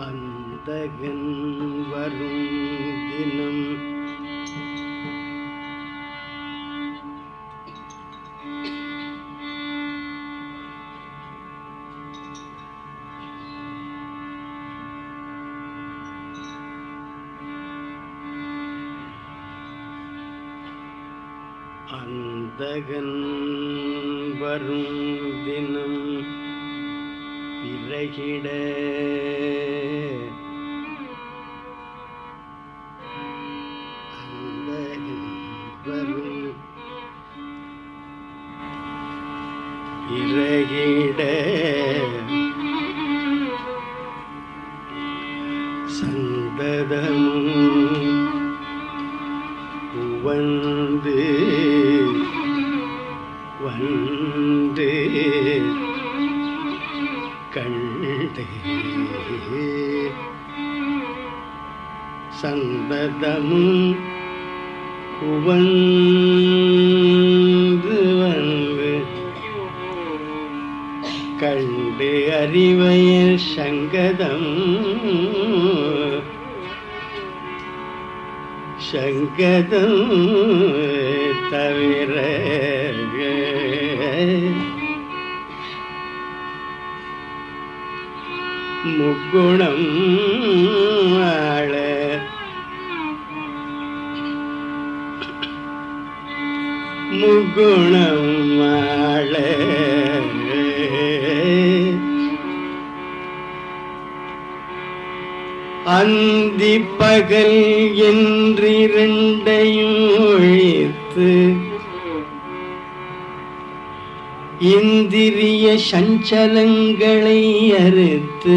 அந்தகன் வரும் தினம் அந்தகன் வரும் தினம் விலகிட அந்தகன் வரும் விலகிட சந்ததமும் வந்து வந்து கண்டே சந்ததமும் உவந்து வந்து கண்டு அறிவைய சங்கதம் சங்கதம் தவிர முக்குணம் ஆள முக்குணம் ஆள அந்தி பகல் என்றிரண்டையும் ஒழித்து இந்திரிய சஞ்சலங்களை அறுத்து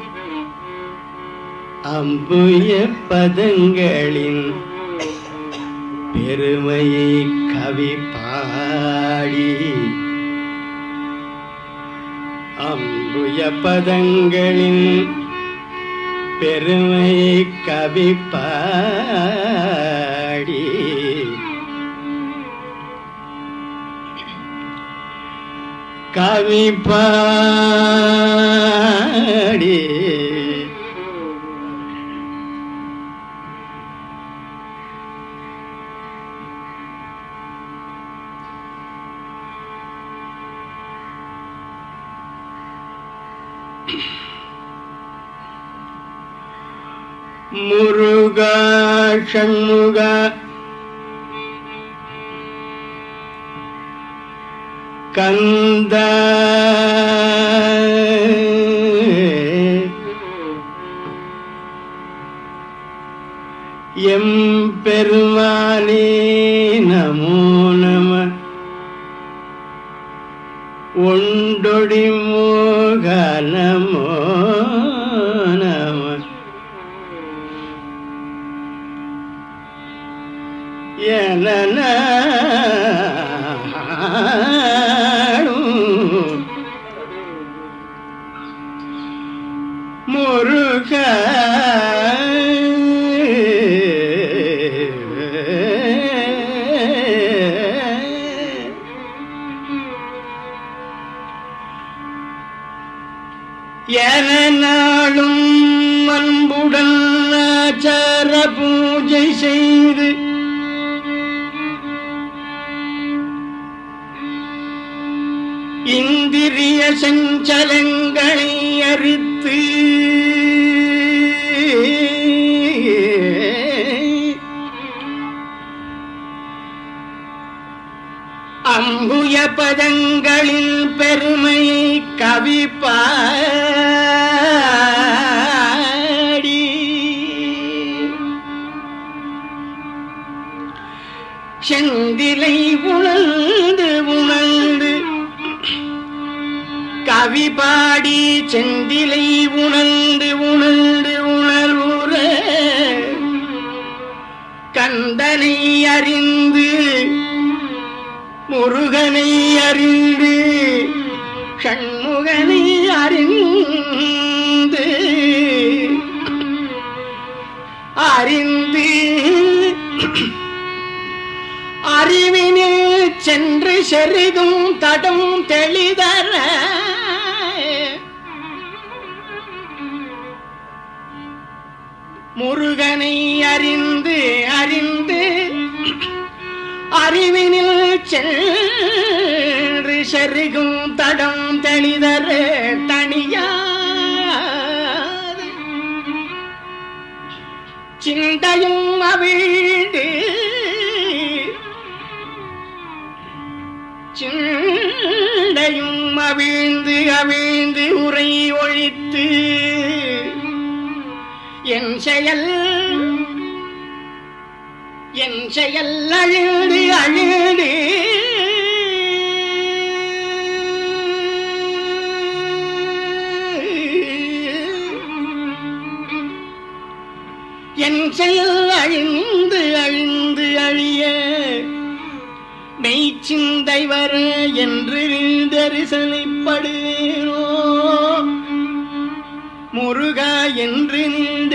அம்புய பதங்களின் பெருமையை கவி பாடி அம்புய பதங்களின் பெருமை கவி பாடி கவி பாடி முருகா ஷண்முகா கந்த எம் பெருமானே நமோ நம ஒண்டொடி மோக நமோ நம என முருக என நாளும் அன்புடன் ஆச்சார பூஜை செய்து இந்திரிய சஞ்சலங்களை அறுத்து அம்புய பதங்களின் பெருமையை கவி பாடி செந்திலை உணர்ந்து உணர்ந்து கவி பாடி செந்திலை உணர்ந்து உணர்ந்து உணர்வுற கந்தனை அறிந்து முருகனை அறிந்து ஷண்முகனை அறிந்து அறிந்து அறிவினில் சென்று செருகும் தடம் தெளிதர முருகனை அறிந்து அறிந்து அறிவினில் சென்று செருகும் தடம் தெளிதர தனியாது சிந்தையும் அவிழ்ந்து சிந்தையும் அவிழ்ந்து அவிழ்ந்து உரை ஒழித்து என் செயல் என் செயல் அழுது அழுது என் செயல் அழிந்து அழிந்து அழிய மெய்ச்சிந்தை வர என்று தரிசனைப்படுவேனோ முருகா என்று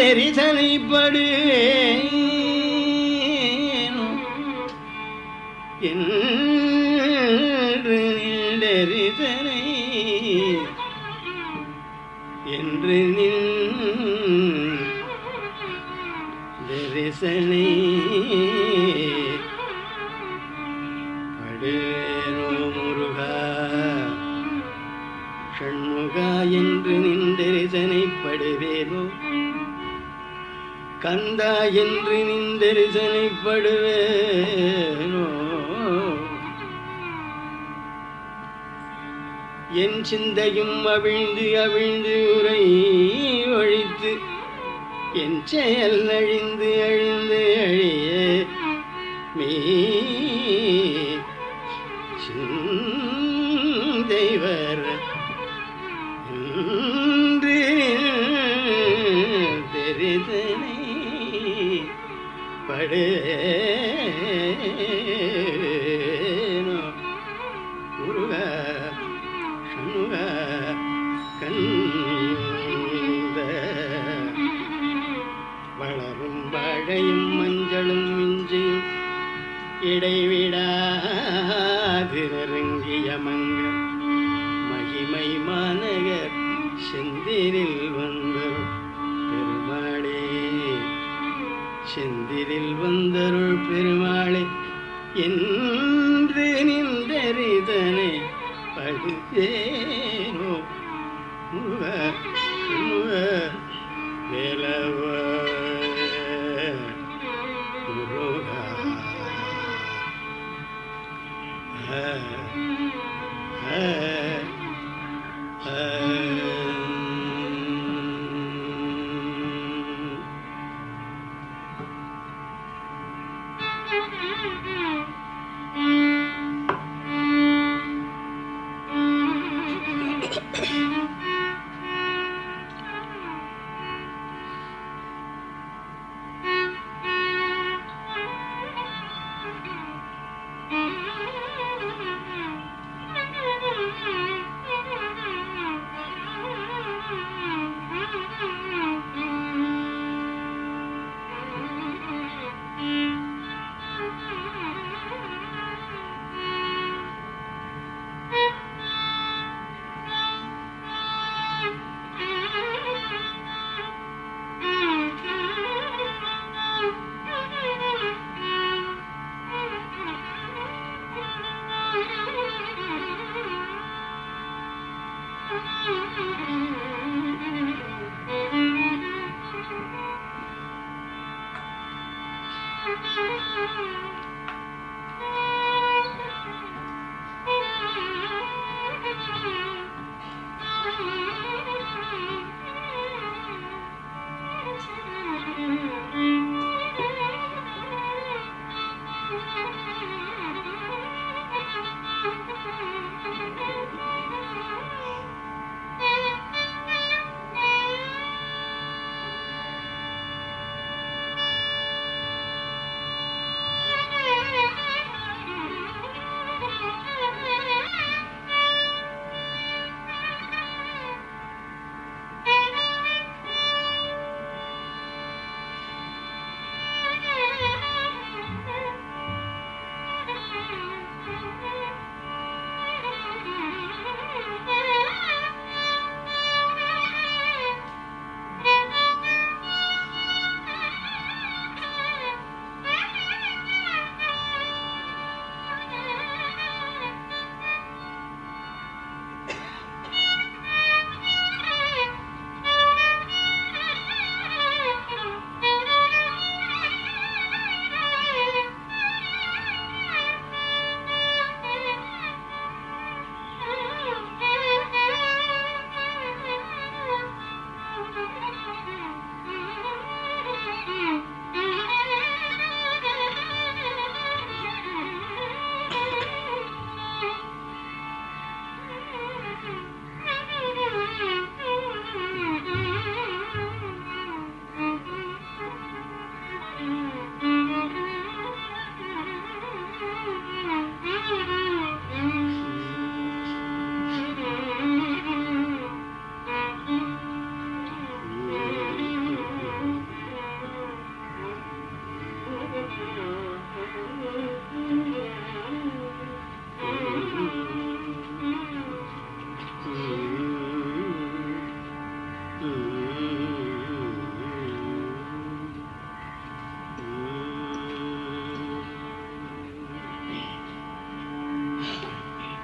தரிசனைப்படுவேனோ என்று தரிசனை என்று நின் தரிசனை படுவேனோ முருகா ஷண்முகா என்று நின்றரிசனைப்படுவேனோ கந்தா என்று நின்றரிசனைப்படுவேனோ என் சிந்தையும் அவிழ்ந்து அவிழ்ந்து உரை ஒழித்து என் செயல் அழிந்து அழிந்து அழிய மீ சிந்தைவர் என்று தெரிதனை படேனோ முருக சண்முக கந்த வளரும் வாழையும் மஞ்சளும் இஞ்சியும் இடைவிடாது நெருங்கிய மங்க மகிமை மாநகர் செந்திரில் வந்தருள் பெருமாளே செந்திரில் வந்தருள் பெருமாளே என்று நின்றறிதனை படுத்தேனோ முருக முருக வேலவ முருகா ஆ, ஆ, ஆ.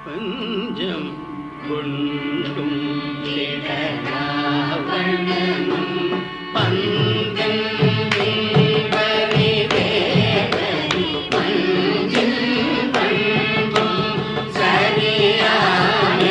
பஞ்சம் கொண்டும் திடராவணனும் பந்தன் நீவரி தேவரி பஞ்சின் பண்பும் சரியான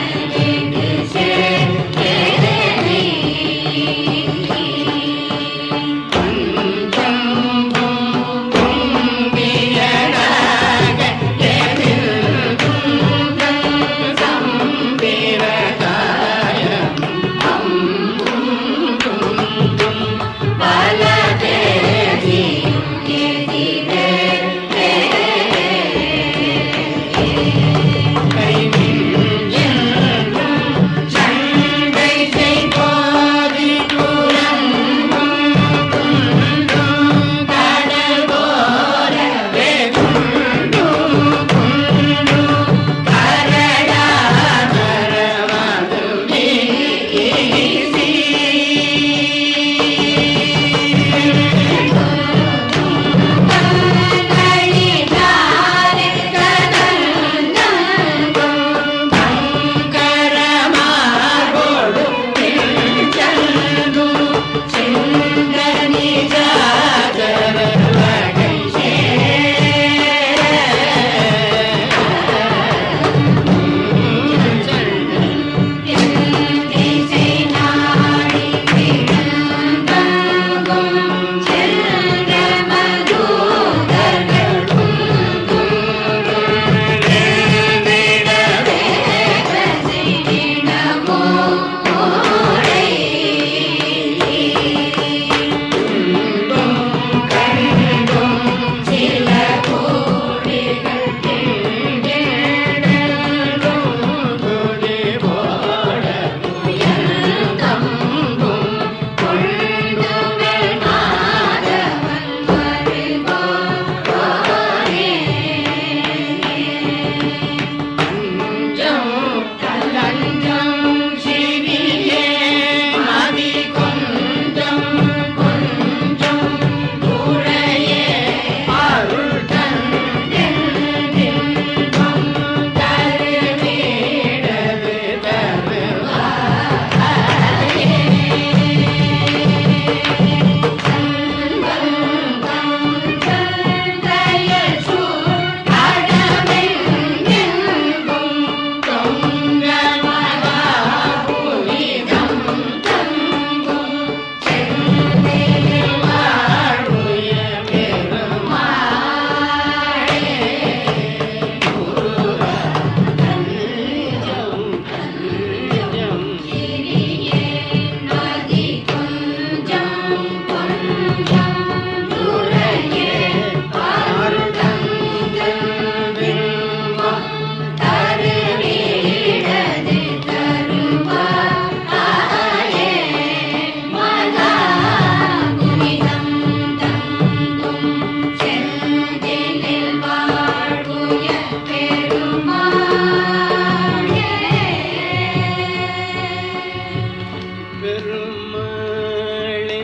பெருமாளே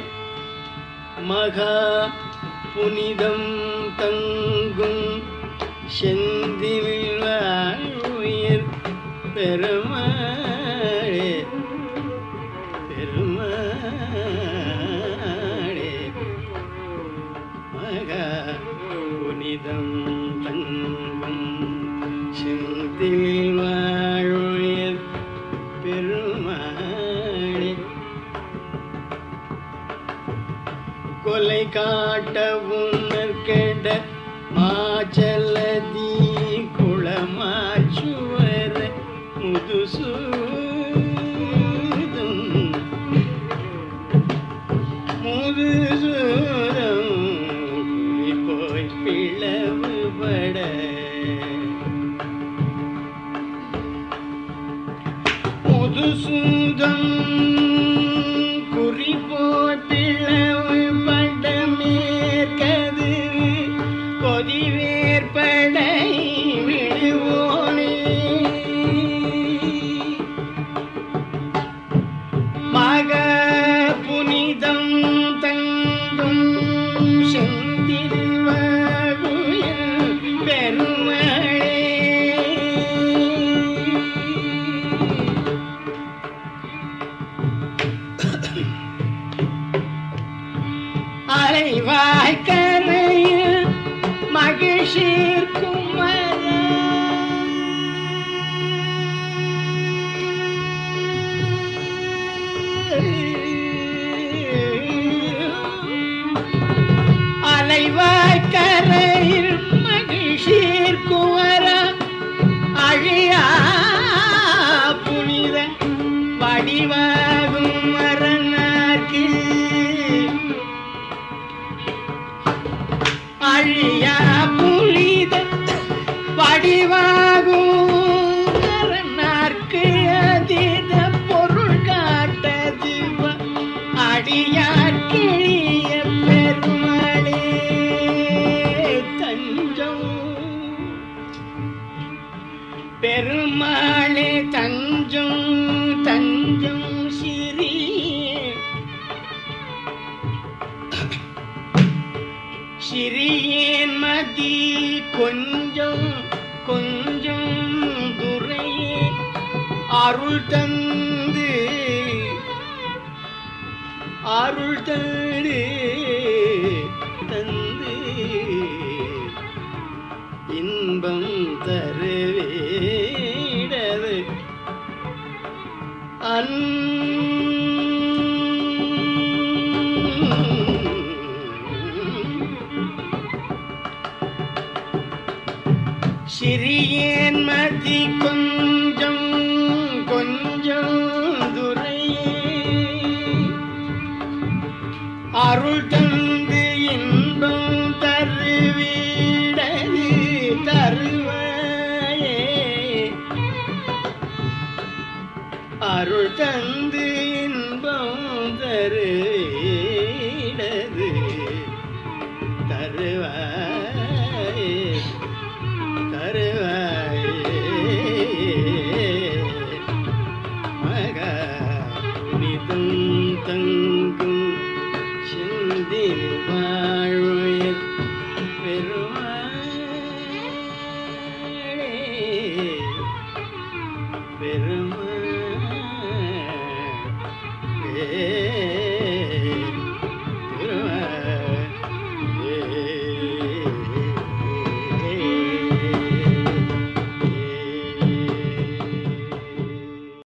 மகா புனிதம் தங்கும் செந்தில் உயிர் பெருமாளே பெருமாளே மகா புனிதம் தங்கும் செந்தில் உயிர் பெருமாளே கொலை காட்ட உணர்கெட மாச்சலதி குளமாச்சுவர முதுசூதும் முதுசூதம் குறி போய் பிளவுபட முதுசூதம் குறிப்போ பிளவு படமேற்கது கொதிவேற்படை விடுவோனே மக புனிதம் தங்கும் செந்தில் வாழுயில் பெருமழே அழியா புனித வடிவாகும் மரணாக்கு அழியா புனித வடிவாகும் மரணார்க்கு அதீத பொருள் காட்ட திவ அடியார்க்கிழிய பெருமாளே தஞ்சம் பெருமாளே தஞ்சம் தஞ்சம் சிறி சிறியேன் மதி கொஞ்சம் கொஞ்சம் துறையே அருள் தந்து அருள் தந்து தந்து இன்பம் தருவேடது அன் சிறியேன் மதி கொஞ்சம் கொஞ்சம் துறையே அருள் தந்து இன்பம் தருவீடது தருவாயே அருள் தந்து இன்பம் தரு